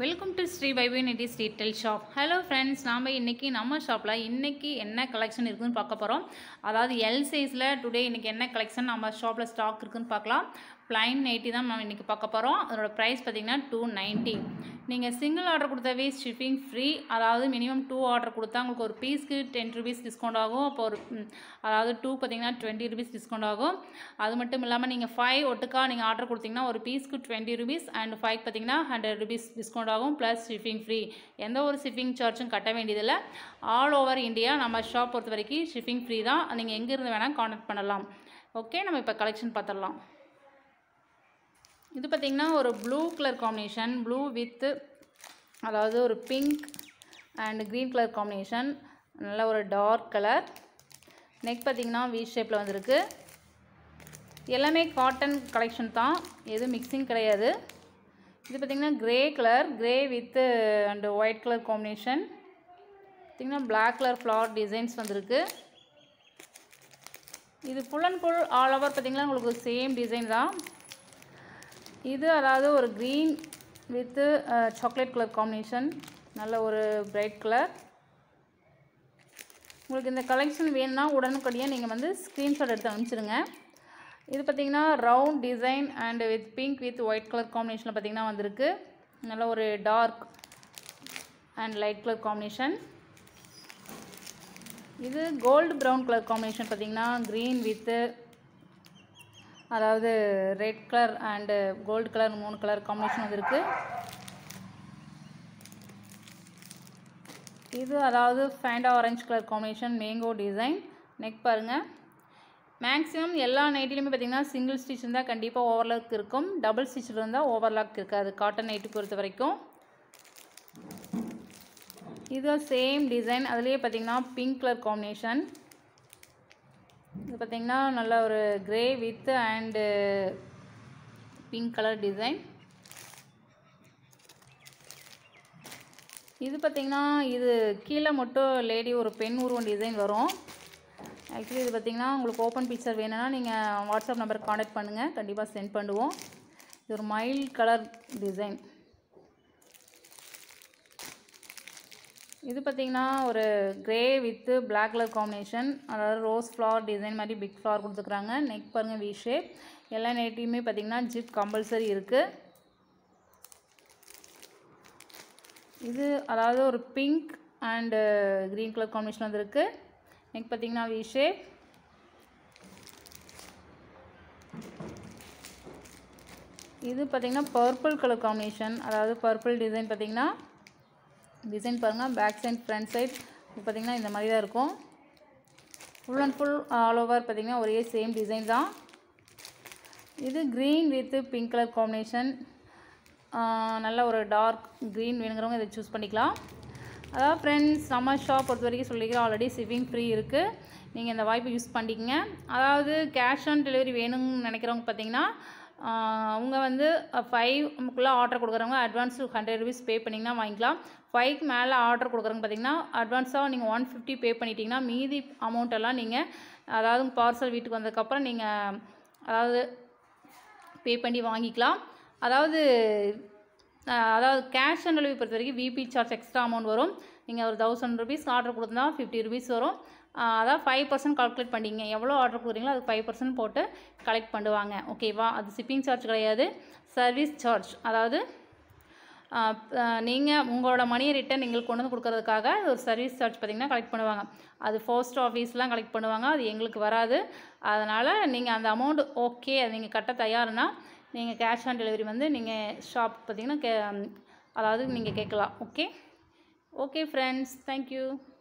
welcome to Shri baby nighties retail shop hello friends நாம் இன்றைக்கி நம்ம ஷாப்பில் இன்றைக்கி என்ன கலெக்ஷன் இருக்குதுன்னு பார்க்க போகிறோம் அதாவது எல் சைஸில் டுடே இன்றைக்கி என்ன கலெக்ஷன் நம்ம ஷாப்பில் ஸ்டாக் இருக்குதுன்னு பார்க்கலாம் ப்ளைன் நைட்டி தான் நம்ம இன்றைக்கி பார்க்க போகிறோம் அதோட ப்ரைஸ் பார்த்திங்கன்னா டூ நைன்ட்டி நீங்கள் சிங்கிள் ஆர்டர் கொடுத்தாவே ஷிப்பிங் ஃப்ரீ அதாவது மினிமம் டூ ஆர்டர் கொடுத்தா உங்களுக்கு ஒரு பீஸ்க்கு டென் ருபீஸ் டிஸ்கவுண்ட் ஆகும் அப்போ ஒரு ம், அதாவது டூ பார்த்தீங்கன்னா டுவெண்ட்டி ருபீஸ் டிஸ்கவுண்ட் ஆகும் அது மட்டும் இல்லாமல் நீங்கள் ஃபைவ் ஒட்டுக்கா நீங்கள் ஆர்டர் கொடுத்தீங்கன்னா ஒரு பீஸ்க்கு டுவெண்ட்டி ருபீஸ் அண்ட் ஃபைவ் பார்த்தீங்கன்னா ஹண்ட்ரட் ருபீஸ் டிஸ்கவுண்ட் ஆகும் ப்ளஸ் ஷிப்பிங் ஃப்ரீ எந்த ஒரு ஷிப்பிங் சார்ஜும் கட்ட வேண்டியதில்லை ஆல் ஓவர் இந்தியா நம்ம ஷாப் பொறுத்த வரைக்கும் ஷிப்பிங் ஃப்ரீ தான் நீங்கள் எங்கேருந்து வேணால் காண்டாக்ட் பண்ணலாம் ஓகே நம்ம இப்போ கலெக்ஷன் பார்த்துடலாம் இது பார்த்திங்கன்னா ஒரு blue colour combination blue with அதாவது ஒரு pink and green colour combination நல்ல ஒரு டார்க் கலர் நெக் பார்த்திங்கன்னா வி ஷேப்பில் வந்திருக்கு எல்லாமே காட்டன் கலெக்ஷன் தான் எதுவும் மிக்சிங் கிடையாது இது பார்த்திங்கன்னா grey colour grey with and white colour combination பார்த்திங்கன்னா Black கலர் ஃப்ளவர் டிசைன்ஸ் வந்திருக்கு இது full and full all over பார்த்திங்கன்னா உங்களுக்கு சேம் டிசைன் தான் இது அதாவது ஒரு green with chocolate colour combination நல்ல ஒரு பிரைட் கலர் உங்களுக்கு இந்த கலெக்ஷன் வேணும்னா உடனுக்குடியாக நீங்கள் வந்து ஸ்க்ரீன்ஷாட் எடுத்து அனுப்பிச்சிடுங்க இது பார்த்திங்கன்னா round design and with pink with white colour காம்பினேஷனில் பார்த்திங்கன்னா வந்திருக்கு நல்ல ஒரு dark and light colour combination இது கோல்டு ப்ரௌன் கலர் காம்பினேஷன் பார்த்திங்கன்னா க்ரீன் வித்து அதாவது red colour and gold colour மூணு கலர் காம்பினேஷன் வந்திருக்கு இது அதாவது Fanta orange colour combination mango design neck பாருங்கள் மேக்ஸிமம் எல்லா நைட்டிலுமே பார்த்தீங்கன்னா சிங்கிள் ஸ்டிச் இருந்தால் கண்டிப்பாக ஓவர்லாக் இருக்கும் டபுள் ஸ்டிச் இருந்தால் ஓவர்லாக் இருக்காது காட்டன் நைட்டி பொறுத்த வரைக்கும் இது சேம் டிசைன் அதுலேயே பார்த்தீங்கன்னா பிங்க் கலர் காம்பினேஷன் இது பார்த்தீங்கன்னா நல்ல ஒரு grey with and pink colour design இது பார்த்தீங்கன்னா இது கீழே மட்டும் லேடி ஒரு பெண் உருவம் டிசைன் வரும் ஆக்சுவலி இது பார்த்தீங்கன்னா உங்களுக்கு ஓப்பன் பிக்சர் வேணும்னா நீங்கள் வாட்ஸ்அப் நம்பருக்கு காண்டாக்ட் பண்ணுங்கள் கண்டிப்பாக சென்ட் பண்ணுவோம் இது ஒரு மைல்ட் கலர் டிசைன் இது பார்த்தீங்கன்னா ஒரு grey with black colour combination அதாவது ரோஸ் ஃப்ளவர் டிசைன் மாதிரி பிக் ஃப்ளவர் கொடுத்துருக்குறாங்க நெக் பாருங்கள் வி ஷேப் எல்லா நைட்டியுமே பார்த்தீங்கன்னா ஜிப் கம்பல்சரி இருக்குது இது அதாவது ஒரு pink and green colour combination வந்திருக்கு நெக் பார்த்தீங்கன்னா வி ஷேப் இது பார்த்தீங்கன்னா பர்பிள் கலர் காம்பினேஷன் அதாவது பர்பிள் டிசைன் பார்த்தீங்கன்னா டிசைன் பாருங்கள் பேக் சைட் ஃப்ரண்ட் சைட் இது பார்த்திங்கன்னா இந்த மாதிரி தான் இருக்கும் full and full all over பார்த்திங்கன்னா ஒரே சேம் டிசைன் தான் இது green with pink colour combination நல்ல ஒரு டார்க் க்ரீன் வேணுங்கிறவங்க இதை சூஸ் பண்ணிக்கலாம் அதாவது ஃப்ரெண்ட்ஸ் நம்ம ஷாப் பொறுத்த வரைக்கும் சொல்லிக்கிறோம் ஆல்ரெடி ஷிப்பிங் ஃப்ரீ இருக்குது நீங்கள் இந்த வாய்ப்பை யூஸ் பண்ணிக்கங்க அதாவது கேஷ் ஆன் டெலிவரி வேணும்னு நினைக்கிறவங்க பார்த்தீங்கன்னா அவங்க வந்து ஃபைவ்க்குள்ளே ஆர்டர் கொடுக்குறவங்க அட்வான்ஸ் ஹண்ட்ரட் ருபீஸ் பே பண்ணிங்கன்னா வாங்கிக்கலாம் ஃபைவ்க்கு மேலே ஆர்டர் கொடுக்குறவங்க பார்த்தீங்கன்னா அட்வான்ஸாக நீங்கள் ஒன் ஃபிஃப்டி பே பண்ணிட்டீங்கன்னா மீதி அமௌண்ட் எல்லாம் நீங்கள் அதாவது பார்சல் வீட்டுக்கு வந்ததுக்கப்புறம் நீங்கள் அதாவது பே பண்ணி வாங்கிக்கலாம் அதாவது அஹ், அதாவது கேஷ் ஆன் டெலிவரி பொறுத்த வரைக்கும் விபி சார்ஜ் எக்ஸ்ட்ரா அமௌண்ட் வரும் நீங்கள் ஒரு தௌசண்ட் ருபீஸ் ஆர்டர் கொடுத்தா ஃபிஃப்டி ருபீஸ் வரும் அஹ், அதாவது ஃபைவ் பர்சன்ட் கால்குலேட் பண்ணிங்க எவ்வளோ ஆர்டர் கொடுக்குறீங்களோ அதுக்கு ஃபைவ் பர்சன்ட் போட்டு கலெக்ட் பண்ணுவாங்க ஓகேவா அது ஷிப்பிங் சார்ஜ் கிடையாது சர்வீஸ் சார்ஜ் அதாவது நீங்கள் உங்களோட மணியை ரிட்டன் எங்களுக்கு கொண்டு வந்து கொடுக்கறதுக்காக ஒரு சர்வீஸ் சார்ஜ் பார்த்திங்கன்னா கலெக்ட் பண்ணுவாங்க அது போஸ்ட் ஆஃபீஸ்லாம் கலெக்ட் பண்ணுவாங்க அது எங்களுக்கு வராது அதனால் நீங்கள் அந்த அமௌண்ட் ஓகே அது நீங்கள் கட்ட தயாருன்னா நீங்கள் கேஷ் ஆன் டெலிவரி வந்து நீங்கள் ஷாப் பார்த்தீங்கன்னா கே அதாவது நீங்கள் கேட்கலாம் ஓகே ஓகே ஃப்ரெண்ட்ஸ் தேங்க்யூ